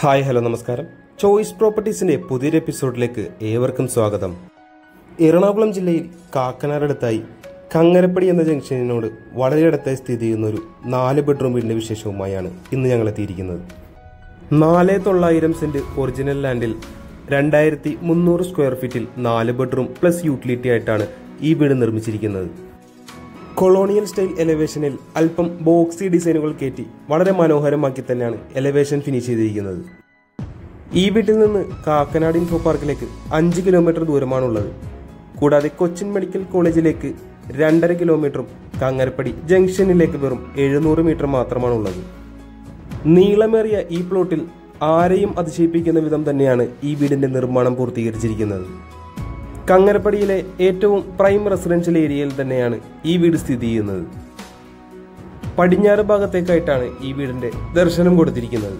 hi hello നമസ്കാരം choice പ്രോപ്പർട്ടീസിന്റെ പുതിയൊരു എപ്പിസോഡിലേക്ക് ഏവർക്കും സ്വാഗതം എറണാകുളം ജില്ലയിൽ കാക്കനാടടുത്തായി കങ്ങരപ്പടി എന്ന ജംഗ്ഷനിനോട് വളരെ അടുത്തായി സ്ഥിതി ചെയ്യുന്ന ഒരു നാല് ബെഡ്റൂം വീടിന്റെ വിശേഷവുമായാണ് ഇന്ന് ഞങ്ങൾ എത്തിയിരിക്കുന്നത് നാല് തൊള്ളായിരം സെന്റ് ഒറിജിനൽ ലാൻഡിൽ രണ്ടായിരത്തി മുന്നൂറ് സ്ക്വയർ ഫീറ്റിൽ നാല് ബെഡ്റൂം പ്ലസ് യൂട്ടിലിറ്റി ആയിട്ടാണ് ഈ വീട് നിർമ്മിച്ചിരിക്കുന്നത് കൊളോണിയൽ സ്റ്റൈൽ എലവേഷനിൽ അല്പം ബോക്സി ഡിസൈനുകൾ കയറ്റി വളരെ മനോഹരമാക്കി തന്നെയാണ് എലവേഷൻ ഫിനിഷ് ചെയ്തിരിക്കുന്നത് ഈ വീട്ടിൽ നിന്ന് കാക്കനാട് ഇൻഫോ പാർക്കിലേക്ക് അഞ്ച് കിലോമീറ്റർ ദൂരമാണുള്ളത് കൂടാതെ കൊച്ചിൻ മെഡിക്കൽ കോളേജിലേക്ക് രണ്ടര കിലോമീറ്ററും കങ്ങരപ്പടി ജംഗ്ഷനിലേക്ക് വെറും എഴുന്നൂറ് മീറ്റർ മാത്രമാണുള്ളത് നീളമേറിയ ഈ പ്ലോട്ടിൽ ആരെയും അതിശയിപ്പിക്കുന്ന വിധം തന്നെയാണ് ഈ വീടിന്റെ നിർമ്മാണം പൂർത്തീകരിച്ചിരിക്കുന്നത് കങ്ങരപ്പടിയിലെ ഏറ്റവും പ്രൈം റെസിഡൻഷ്യൽ ഏരിയയിൽ തന്നെയാണ് ഈ വീട് സ്ഥിതി ചെയ്യുന്നത് പടിഞ്ഞാറ് ഭാഗത്തേക്കായിട്ടാണ് ഈ വീടിന്റെ ദർശനം കൊടുത്തിരിക്കുന്നത്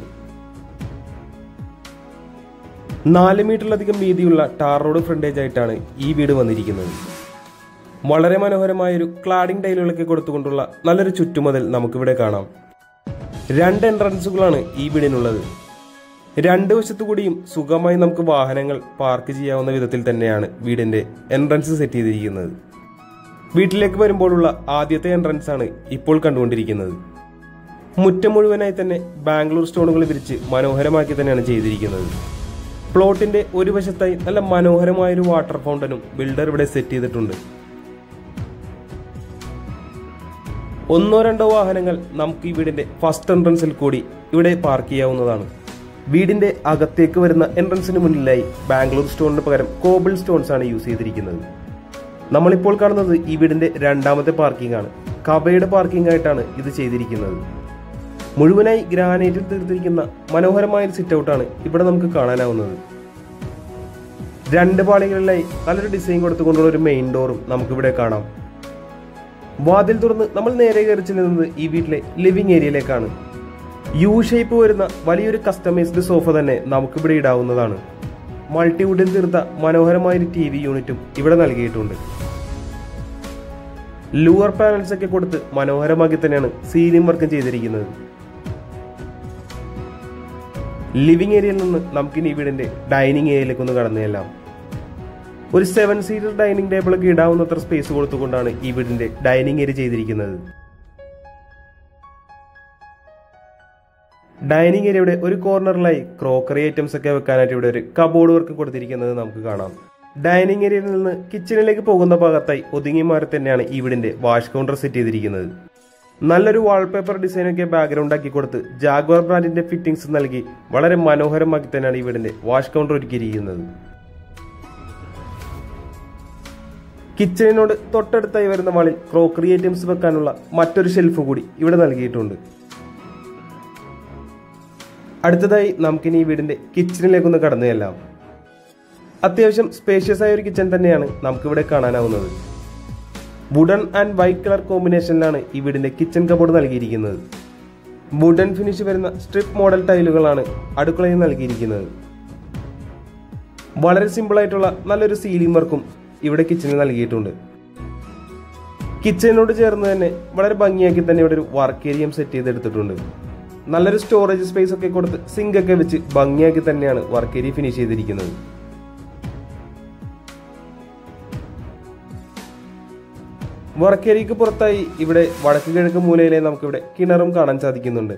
നാല് മീറ്ററിലധികം വീതിയുള്ള ടാർ റോഡ് ഫ്രണ്ടേജ് ആയിട്ടാണ് ഈ വീട് വന്നിരിക്കുന്നത് വളരെ മനോഹരമായൊരു ക്ലാഡിംഗ് ടൈലുകളൊക്കെ കൊടുത്തുകൊണ്ടുള്ള നല്ലൊരു ചുറ്റുമതിൽ നമുക്കിവിടെ കാണാം രണ്ട് എൻട്രൻസുകളാണ് ഈ വീടിനുള്ളത് രണ്ട് വശത്തുകൂടിയും സുഖമായി നമുക്ക് വാഹനങ്ങൾ പാർക്ക് ചെയ്യാവുന്ന വിധത്തിൽ തന്നെയാണ് വീടിന്റെ എൻട്രൻസ് സെറ്റ് ചെയ്തിരിക്കുന്നത് വീട്ടിലേക്ക് വരുമ്പോഴുള്ള ആദ്യത്തെ എൻട്രൻസ് ആണ് ഇപ്പോൾ കണ്ടുകൊണ്ടിരിക്കുന്നത് മുറ്റം മുഴുവനായി തന്നെ ബാംഗ്ലൂർ സ്റ്റോണുകൾ വിരിച്ച് മനോഹരമാക്കി തന്നെയാണ് ചെയ്തിരിക്കുന്നത് പ്ലോട്ടിന്റെ ഒരു വശത്തായി നല്ല മനോഹരമായൊരു വാട്ടർ ഫൗണ്ടനും ബിൽഡർ ഇവിടെ സെറ്റ് ചെയ്തിട്ടുണ്ട് ഒന്നോ രണ്ടോ വാഹനങ്ങൾ നമുക്ക് ഈ വീടിന്റെ ഫസ്റ്റ് എൻട്രൻസിൽ കൂടി ഇവിടെ പാർക്ക് ചെയ്യാവുന്നതാണ് വീടിന്റെ അകത്തേക്ക് വരുന്ന എൻട്രൻസിന് മുന്നിലായി ബാംഗ്ലൂർ സ്റ്റോണിന് പകരം കോബിൾ സ്റ്റോൺസ് ആണ് യൂസ് ചെയ്തിരിക്കുന്നത് നമ്മളിപ്പോൾ കാണുന്നത് ഈ വീടിന്റെ രണ്ടാമത്തെ പാർക്കിംഗ് ആണ് കബയുടെ പാർക്കിംഗ് ആയിട്ടാണ് ഇത് ചെയ്തിരിക്കുന്നത് മുഴുവനായി ഗ്രാനൈറ്റിൽ തീർത്തിരിക്കുന്ന മനോഹരമായ ഒരു സിറ്റ് ഔട്ടാണ് ഇവിടെ നമുക്ക് കാണാനാവുന്നത് രണ്ട് പാളികളിലായി നല്ലൊരു ഡിസൈൻ കൊടുത്തുകൊണ്ടുള്ള ഒരു മെയിൻ ഡോറും നമുക്കിവിടെ കാണാം വാതിൽ തുറന്ന് നമ്മൾ നേരെ കയറി ചെല്ലുന്നത് ഈ വീട്ടിലെ ലിവിംഗ് ഏരിയയിലേക്കാണ് യു ഷേപ്പ് വരുന്ന വലിയൊരു കസ്റ്റമൈസ്ഡ് സോഫ തന്നെ നമുക്കിവിടെ ഇടാവുന്നതാണ് മൾട്ടിവുഡിൽ തീർത്ത മനോഹരമായ ഒരു ടി വി യൂണിറ്റും ഇവിടെ നൽകിയിട്ടുണ്ട് ലൂവർ പാനൽസ് ഒക്കെ കൊടുത്ത് മനോഹരമാക്കി തന്നെയാണ് സീലിംഗ് വർക്കും ചെയ്തിരിക്കുന്നത് ലിവിംഗ് ഏരിയയിൽ നിന്ന് നമുക്കിനി ഈ വീടിന്റെ ഡൈനിങ് ഏരിയയിലേക്ക് ഒന്ന് കടന്നു ചെല്ലാം ഒരു സെവൻ സീറ്റർ ഡൈനിങ് ടേബിൾ ഒക്കെ ഇടാവുന്നത്ര സ്പേസ് കൊടുത്തുകൊണ്ടാണ് ഈ വീടിന്റെ ഡൈനിങ് ഏരിയ ചെയ്തിരിക്കുന്നത് ഡൈനിങ് ഏരിയയുടെ ഒരു കോർണറിലായി ക്രോക്കറി ഐറ്റംസ് ഒക്കെ വെക്കാനായിട്ട് ഇവിടെ ഒരു കബോർഡ് വർക്ക് കൊടുത്തിരിക്കുന്നത് നമുക്ക് കാണാം ഡൈനിങ് ഏരിയയിൽ നിന്ന് കിച്ചണിലേക്ക് പോകുന്ന ഭാഗത്തായി ഒതുങ്ങി മാറി തന്നെയാണ് ഈ വീടിന്റെ വാഷ് കൗണ്ടർ സെറ്റ് ചെയ്തിരിക്കുന്നത് നല്ലൊരു വാൾപേപ്പർ ഡിസൈൻ ഒക്കെ ബാക്ക്ഗ്രൗണ്ട് ആക്കി കൊടുത്ത് ജാഗ്വാർ ബ്രാൻഡിന്റെ ഫിറ്റിംഗ്സ് നൽകി വളരെ മനോഹരമാക്കി തന്നെയാണ് ഈ വീടിന്റെ വാഷ് കൗണ്ടർ ഒരുക്കിയിരിക്കുന്നത് കിച്ചണിനോട് തൊട്ടടുത്തായി വരുന്ന വാളിൽ ക്രോക്കറി ഐറ്റംസ് വെക്കാനുള്ള മറ്റൊരു ഷെൽഫ് കൂടി ഇവിടെ നൽകിയിട്ടുണ്ട് അടുത്തതായി നമുക്കിനി ഈ വീടിന്റെ കിച്ചണിലേക്കൊന്ന് കടന്നു ചെല്ലാം അത്യാവശ്യം സ്പേഷ്യസ് ആയ ഒരു കിച്ചൺ തന്നെയാണ് നമുക്കിവിടെ കാണാനാവുന്നത് വുഡൻ ആൻഡ് വൈറ്റ് കളർ കോമ്പിനേഷനിലാണ് ഈ വീടിന്റെ കിച്ചൺ കബോർഡ് നൽകിയിരിക്കുന്നത് വുഡൻ ഫിനിഷ് വരുന്ന സ്ട്രിപ്പ് മോഡൽ ടൈലുകളാണ് അടുക്കളയിൽ നൽകിയിരിക്കുന്നത് വളരെ സിമ്പിൾ ആയിട്ടുള്ള നല്ലൊരു സീലിംഗ് വർക്കും ഇവിടെ കിച്ചണിൽ നൽകിയിട്ടുണ്ട് കിച്ചണിനോട് ചേർന്ന് തന്നെ വളരെ ഭംഗിയാക്കി തന്നെ ഇവിടെ ഒരു വർക്ക് ഏരിയയും സെറ്റ് ചെയ്തെടുത്തിട്ടുണ്ട് നല്ലൊരു സ്റ്റോറേജ് സ്പേസ് ഒക്കെ കൊടുത്ത് സിങ്ക് ഒക്കെ വെച്ച് ഭംഗിയാക്കി തന്നെയാണ് വർക്ക് ഏരിയ ഫിനിഷ് ചെയ്തിരിക്കുന്നത് വർക്ക് ഏരിയക്ക് പുറത്തായി ഇവിടെ വടക്ക് കിഴക്ക് മൂലയിലെ നമുക്കിവിടെ കിണറും കാണാൻ സാധിക്കുന്നുണ്ട്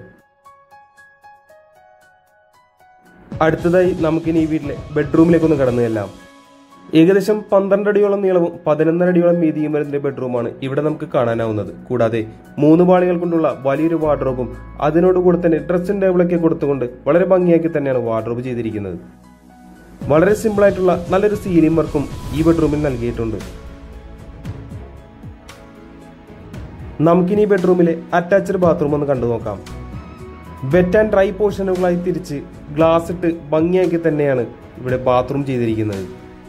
അടുത്തതായി നമുക്കിനി ഈ വീട്ടിലെ ബെഡ്റൂമിലേക്കൊന്ന് കടന്നു ചെല്ലാം ഏകദേശം പന്ത്രണ്ട് അടിയോളം നീളവും പതിനൊന്നര അടിയോളം വീതിയും വരുന്ന ബെഡ്റൂമാണ് ഇവിടെ നമുക്ക് കാണാനാവുന്നത് കൂടാതെ മൂന്ന് പാളികൾ കൊണ്ടുള്ള വലിയൊരു വാർഡ്രോബും അതിനോട് കൂടെ തന്നെ ഡ്രസ്സിംഗ് ടേബിളൊക്കെ കൊടുത്തുകൊണ്ട് വളരെ ഭംഗിയാക്കി തന്നെയാണ് വാർഡ്രോബ് ചെയ്തിരിക്കുന്നത് വളരെ സിമ്പിൾ ആയിട്ടുള്ള നല്ലൊരു സീലിംഗ് വർക്കും ഈ ബെഡ്റൂമിൽ നൽകിയിട്ടുണ്ട് നമുക്കിനി ഈ ബെഡ്റൂമിലെ അറ്റാച്ച്ഡ് ബാത്റൂം ഒന്ന് കണ്ടു നോക്കാം വെറ്റ് ആൻഡ് ഡ്രൈ പോർഷനുകളായി തിരിച്ച് ഗ്ലാസ് ഇട്ട് ഭംഗിയാക്കി തന്നെയാണ് ഇവിടെ ബാത്റൂം ചെയ്തിരിക്കുന്നത്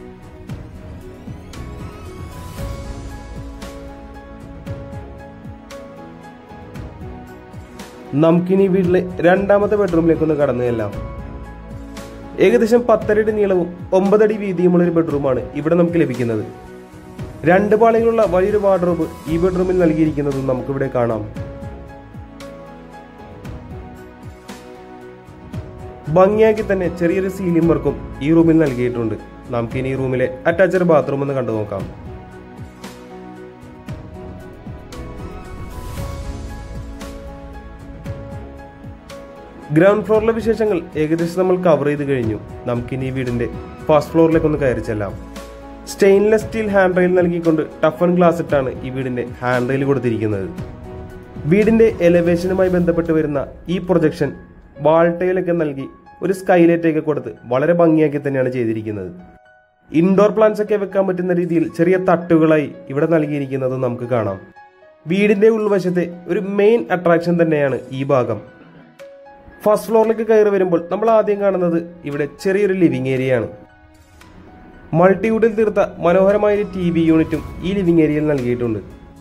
നമുക്കിനി വീട്ടിലെ രണ്ടാമത്തെ ബെഡ്റൂമിലേക്ക് ഒന്ന് കടന്നു ചെല്ലാം ഏകദേശം പത്തരടി നീളവും ഒമ്പതടി വീതിയുമുള്ള ഒരു ബെഡ്റൂമാണ് ഇവിടെ നമുക്ക് ലഭിക്കുന്നത് രണ്ട് പാളികളുള്ള വലിയൊരു വാർഡ്രോബ് ഈ ബെഡ്റൂമിൽ നൽകിയിരിക്കുന്നതും നമുക്കിവിടെ കാണാം ഭംഗിയാക്കി തന്നെ ചെറിയൊരു സീലിംഗ് വർക്കും ഈ റൂമിൽ നൽകിയിട്ടുണ്ട് നമുക്കിനി ഈ റൂമിലെ അറ്റാച്ച്ഡ് ബാത്റൂം ഒന്ന് കണ്ടു നോക്കാം ഗ്രൗണ്ട് ഫ്ലോറിലെ വിശേഷങ്ങൾ ഏകദേശം നമ്മൾ കവർ ചെയ്ത് കഴിഞ്ഞു നമുക്കിനി ഈ വീടിന്റെ ഫസ്റ്റ് ഫ്ലോറിലേക്ക് ഒന്ന് കയറി ചെല്ലാം സ്റ്റെയിൻലെസ് സ്റ്റീൽ ഹാൻഡ് റെയിൽ നൽകിക്കൊണ്ട് ടഫ് ആൻഡ് ഗ്ലാസ് ഇട്ടാണ് ഈ വീടിന്റെ ഹാൻഡ് റെയിൽ കൊടുത്തിരിക്കുന്നത് വീടിന്റെ എലവേഷനുമായി ബന്ധപ്പെട്ട് വരുന്ന ഈ പ്രൊജക്ഷൻ വാൾട്ടയിലൊക്കെ നൽകി ഒരു സ്കൈലൈറ്റ് ഒക്കെ കൊടുത്ത് വളരെ ഭംഗിയാക്കി തന്നെയാണ് ചെയ്തിരിക്കുന്നത് ഇൻഡോർ പ്ലാന്റ്സ് ഒക്കെ വെക്കാൻ പറ്റുന്ന രീതിയിൽ ചെറിയ തട്ടുകളായി ഇവിടെ നൽകിയിരിക്കുന്നത് നമുക്ക് കാണാം വീടിന്റെ ഉൾവശത്തെ ഒരു മെയിൻ അട്രാക്ഷൻ തന്നെയാണ് ഈ ഭാഗം ഫസ്റ്റ് ഫ്ലോറിലേക്ക് കയറി വരുമ്പോൾ നമ്മൾ ആദ്യം കാണുന്നത് ഇവിടെ ചെറിയൊരു ലിവിംഗ് ഏരിയയാണ് മൾട്ടിവുഡിൽ തീർത്ത മനോഹരമായ ഒരു ടി വി യൂണിറ്റും ഈ ലിവിംഗ് ഏരിയയിൽ നൽകിയിട്ടുണ്ട്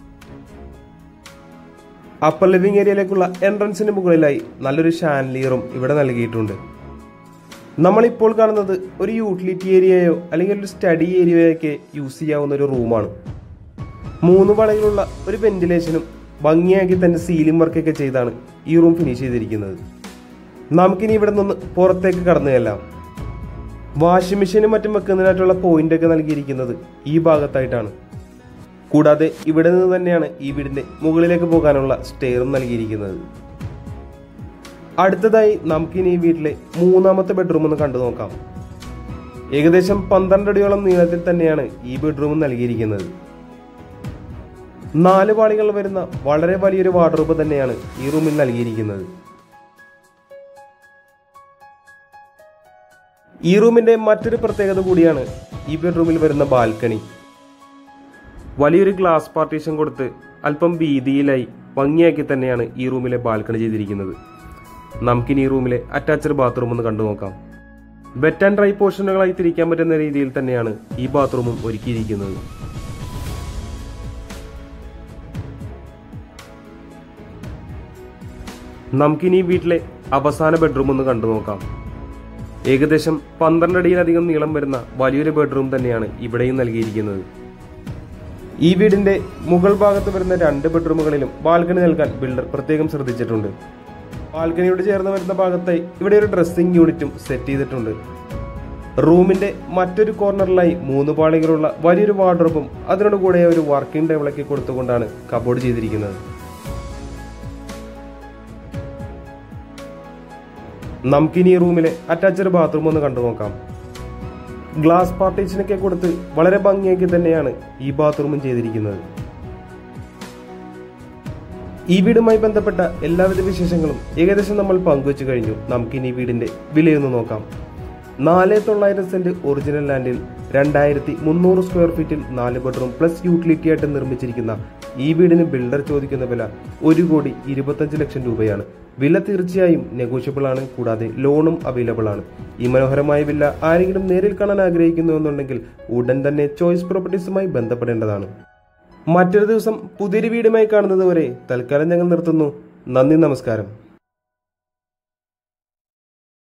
അപ്പർ ലിവിംഗ് ഏരിയയിലേക്കുള്ള എൻട്രൻസിന് മുകളിലായി നല്ലൊരു ഷാൻലിയറും ഇവിടെ നൽകിയിട്ടുണ്ട് നമ്മളിപ്പോൾ കാണുന്നത് ഒരു യൂട്ടിലിറ്റി ഏരിയയോ അല്ലെങ്കിൽ ഒരു സ്റ്റഡി ഏരിയയോ ഒക്കെ യൂസ് ചെയ്യാവുന്ന ഒരു റൂമാണ് മൂന്ന് വളയിലുള്ള ഒരു വെന്റിലേഷനും ഭംഗിയാക്കി തന്നെ സീലിംഗ് വർക്കൊക്കെ ചെയ്താണ് ഈ റൂം ഫിനിഷ് ചെയ്തിരിക്കുന്നത് നമുക്കിനി ഇവിടെ നിന്ന് പുറത്തേക്ക് കടന്നു ചെല്ലാം വാഷിംഗ് മെഷീനും മറ്റും വെക്കുന്നതിനായിട്ടുള്ള പോയിന്റ് ഒക്കെ നൽകിയിരിക്കുന്നത് ഈ ഭാഗത്തായിട്ടാണ് കൂടാതെ ഇവിടെ നിന്ന് തന്നെയാണ് ഈ വീടിന്റെ മുകളിലേക്ക് പോകാനുള്ള സ്റ്റെയറും നൽകിയിരിക്കുന്നത് അടുത്തതായി നമുക്കിനി ഈ വീട്ടിലെ മൂന്നാമത്തെ ബെഡ്റൂം ഒന്ന് കണ്ടു നോക്കാം ഏകദേശം പന്ത്രണ്ട് അടിയോളം നീളത്തിൽ തന്നെയാണ് ഈ ബെഡ്റൂം നൽകിയിരിക്കുന്നത് നാല് പാളികൾ വരുന്ന വളരെ വലിയൊരു വാർഡ്രോബ് തന്നെയാണ് ഈ റൂമിൽ നൽകിയിരിക്കുന്നത് ഈ റൂമിന്റെ മറ്റൊരു പ്രത്യേകത കൂടിയാണ് ഈ ബെഡ്റൂമിൽ വരുന്ന ബാൽക്കണി വലിയൊരു ഗ്ലാസ് പാർട്ടീഷൻ കൊടുത്ത് അല്പം വീതിയിലായി ഭംഗിയാക്കി തന്നെയാണ് ഈ റൂമിലെ ബാൽക്കണി ചെയ്തിരിക്കുന്നത് നമുക്കിനി ഈ റൂമിലെ അറ്റാച്ച്ഡ് ബാത്റൂം ഒന്ന് കണ്ടു നോക്കാം വെറ്റ് ആൻഡ് ഡ്രൈ പോർഷനുകളായി തിരിക്കാൻ പറ്റുന്ന രീതിയിൽ തന്നെയാണ് ഈ ബാത്റൂമും ഒരുക്കിയിരിക്കുന്നത് നമുക്കിനി ഈ വീട്ടിലെ അവസാന ബെഡ്റൂം ഒന്ന് കണ്ടു നോക്കാം ഏകദേശം പന്ത്രണ്ട് അടിയിലധികം നീളം വരുന്ന വലിയൊരു ബെഡ്റൂം തന്നെയാണ് ഇവിടെയും നൽകിയിരിക്കുന്നത് ഈ വീടിന്റെ മുകൾ ഭാഗത്ത് വരുന്ന രണ്ട് ബെഡ്റൂമുകളിലും ബാൽക്കണി നൽകാൻ ബിൽഡർ പ്രത്യേകം ശ്രദ്ധിച്ചിട്ടുണ്ട് ബാൽക്കണിയോട് ചേർന്ന് വരുന്ന ഭാഗത്തായി ഇവിടെ ഒരു ഡ്രസ്സിംഗ് യൂണിറ്റും സെറ്റ് ചെയ്തിട്ടുണ്ട് റൂമിന്റെ മറ്റൊരു കോർണറിലായി മൂന്ന് പാളികളുള്ള വലിയൊരു വാർഡ്രോബും അതിനോട് കൂടെ ഒരു വർക്കിംഗ് ടേബിളൊക്കെ കൊടുത്തുകൊണ്ടാണ് കബോർഡ് ചെയ്തിരിക്കുന്നത് നമുക്കിനി ഈ റൂമിലെ അറ്റാച്ച്ഡ് ബാത്റൂം ഒന്ന് കണ്ടു നോക്കാം ഗ്ലാസ് പാർട്ടീഷനൊക്കെ കൊടുത്ത് വളരെ ഭംഗിയാക്കി തന്നെയാണ് ഈ ബാത്റൂമും ചെയ്തിരിക്കുന്നത് ഈ വീടുമായി ബന്ധപ്പെട്ട എല്ലാവിധ വിശേഷങ്ങളും ഏകദേശം നമ്മൾ പങ്കുവച്ചു കഴിഞ്ഞു നമുക്കിനി ഈ വീടിന്റെ വിലയൊന്ന് നോക്കാം നാല് തൊള്ളായിരം സെന്റ് ഒറിജിനൽ ലാൻഡിൽ രണ്ടായിരത്തി മുന്നൂറ് സ്ക്വയർ ഫീറ്റിൽ നാല് ബെഡ്റൂം പ്ലസ് യൂട്ടിലിറ്റി ആയിട്ട് നിർമ്മിച്ചിരിക്കുന്ന ഈ വീടിന് ബിൽഡർ ചോദിക്കുന്ന വില ഒരു കോടി ഇരുപത്തഞ്ച് ലക്ഷം രൂപയാണ് വില തീർച്ചയായും നെഗോഷ്യബിൾ ആണ് കൂടാതെ ലോണും അവൈലബിൾ ആണ് ഈ മനോഹരമായ വില്ല ആരെങ്കിലും നേരിൽ കാണാൻ ആഗ്രഹിക്കുന്നു എന്നുണ്ടെങ്കിൽ ഉടൻ തന്നെ ചോയ്സ് പ്രോപ്പർട്ടീസുമായി ബന്ധപ്പെടേണ്ടതാണ് മറ്റൊരു ദിവസം പുതിയൊരു വീടുമായി കാണുന്നത് വരെ തൽക്കാലം ഞങ്ങൾ നിർത്തുന്നു നന്ദി നമസ്കാരം